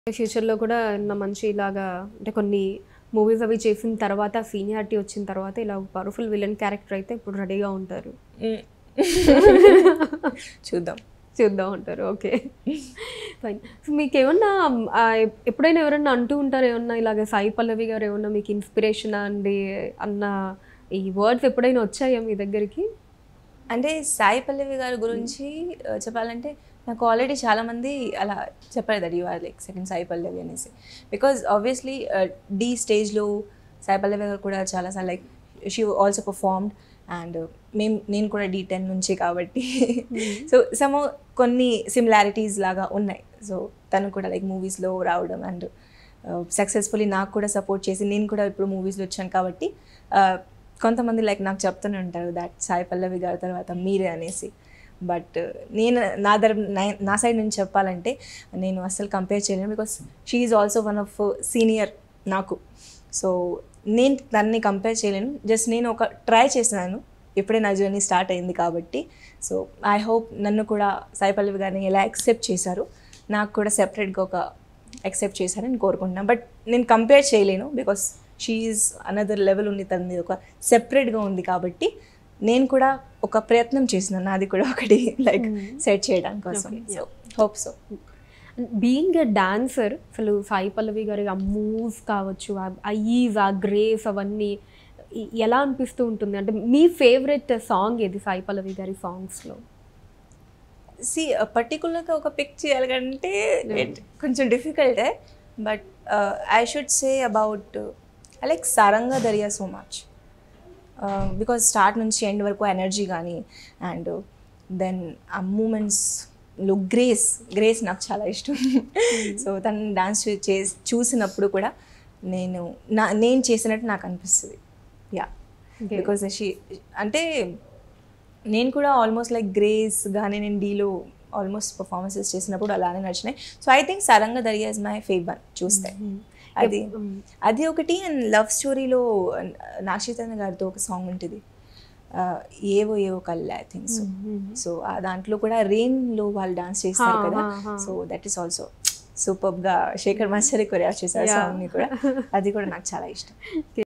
ఫ్యూచర్లో కూడా నా మంచి ఇలాగా అంటే కొన్ని మూవీస్ అవి చేసిన తర్వాత సీనియారిటీ వచ్చిన తర్వాత ఇలా పవర్ఫుల్ విలన్ క్యారెక్టర్ అయితే ఇప్పుడు రెడీగా ఉంటారు చూద్దాం చూద్దాం ఉంటారు ఓకే ఫైన్ సో మీకు ఏమన్నా ఆ, ఎప్పుడైనా ఎవరన్నా అంటూ ఉంటారు ఏమన్నా ఇలాగ సాయి పల్లవి గారు ఏమన్నా మీకు ఇన్స్పిరేషన్ అండి అన్న ఈ వర్డ్స్ ఎప్పుడైనా వచ్చాయా మీ దగ్గరికి అంటే సాయి పల్లవి గారి గురించి ఆ, చెప్పాలంటే నాకు ఆల్రెడీ చాలామంది అలా చెప్పారు that you are like second Sai Pallavi అనేసి బికాజ్ ఆబ్వియస్లీ డి స్టేజ్లో సాయి పల్లవి గారు కూడా చాలాసార్లు like she also performed and మేము నేను కూడా డి టెన్ నుంచి కాబట్టి సో సమ్ కొన్ని సిమిలారిటీస్ లాగా ఉన్నాయి సో తను కూడా లైక్ మూవీస్లో రావడం అండ్ సక్సెస్ఫుల్లీ నాకు కూడా సపోర్ట్ చేసి నేను కూడా ఇప్పుడు మూవీస్లో వచ్చాను కాబట్టి uh, కొంతమంది లైక్ నాకు చెప్తూనే ఉంటారు దాట్ సాయి పల్లవి గారి తర్వాత మీరే అనేసి బట్ నేను నా దర నా- నా సైడ్ నుంచి చెప్పాలంటే నేను అస్సలు కంపేర్ చేయలేను because she is also one of senior నాకు సో నేను దాన్ని కంపేర్ చేయలేను జస్ట్ నేను ఒక ట్రై చేసినాను ఇప్పుడే నా జర్నీ స్టార్ట్ అయింది కాబట్టి సో ఐ హోప్ నన్ను కూడా సాయి పల్లవి గారిని ఎలా యాక్సెప్ట్ చేశారు నాకు కూడా సెపరేట్గా ఒక యాక్సెప్ట్ చేశారని కోరుకుంటున్నాను బట్ నేను కంపేర్ చేయలేను బికాస్ షీఈ్ అనదర్ లెవెల్ ఉంది తనది ఒక సెపరేట్గా ఉంది కాబట్టి నేను కూడా ఒక ప్రయత్నం చేసినాను నాది కూడా ఒకటి లైక్ సెట్ చేయడానికి కోసం Okay, so hope so being a dancer అసలు సాయి పల్లవి గారి ఆ మూవ్స్ కావచ్చు ఆ ఈజ్ ఆ గ్రేస్ అవన్నీ ఈ- ఎలా అనిపిస్తూ ఉంటుంది అంటే మీ ఫేవరెట్ సాంగ్ ఏది సాయి పల్లవి గారి సాంగ్స్లో సి పర్టికులర్గా ఒక పిక్ చేయాలంటే it కొంచెం డిఫికల్టే but I should say about I like Saranga Dariya so much because start నుంచి ఎండ్ వరకు ఎనర్జీ కానీ అండ్ దెన్ ఆ మూమెంట్స్లో గ్రేస్ గ్రేస్ నాకు చాలా ఇష్టం సో తను డాన్స్ చే చూసినప్పుడు కూడా నేను నా నేను చేసినట్టు నాకు అనిపిస్తుంది యా బికాజ్ షీ అంటే నేను కూడా ఆల్మోస్ట్ లైక్ గ్రేస్ కానీ నేను డీలో ఆల్మోస్ట్ పర్ఫార్మెన్సెస్ చేసినప్పుడు అలానే నడిచినాయి so I think Saranga Dariya is my favour చూస్తే అది అది ఒకటి అండ్ లవ్ స్టోరీలో నాగచైతన్య గారితో ఒక సాంగ్ ఉంటుంది ఆ, ఏవో ఏవో కళ్ళే ఐ థింక్ సో సో ఆ దాంట్లో కూడా రెయిన్లో వాళ్ళు డాన్స్ చేస్తారు హా, కదా హా, హా. సో దట్ ఈస్ ఆల్సో సూపర్గా శేఖర్ మాస్టరే కొరియా చేశారు Yeah. సాంగ్ని కూడా అది కూడా నాకు చాలా ఇష్టం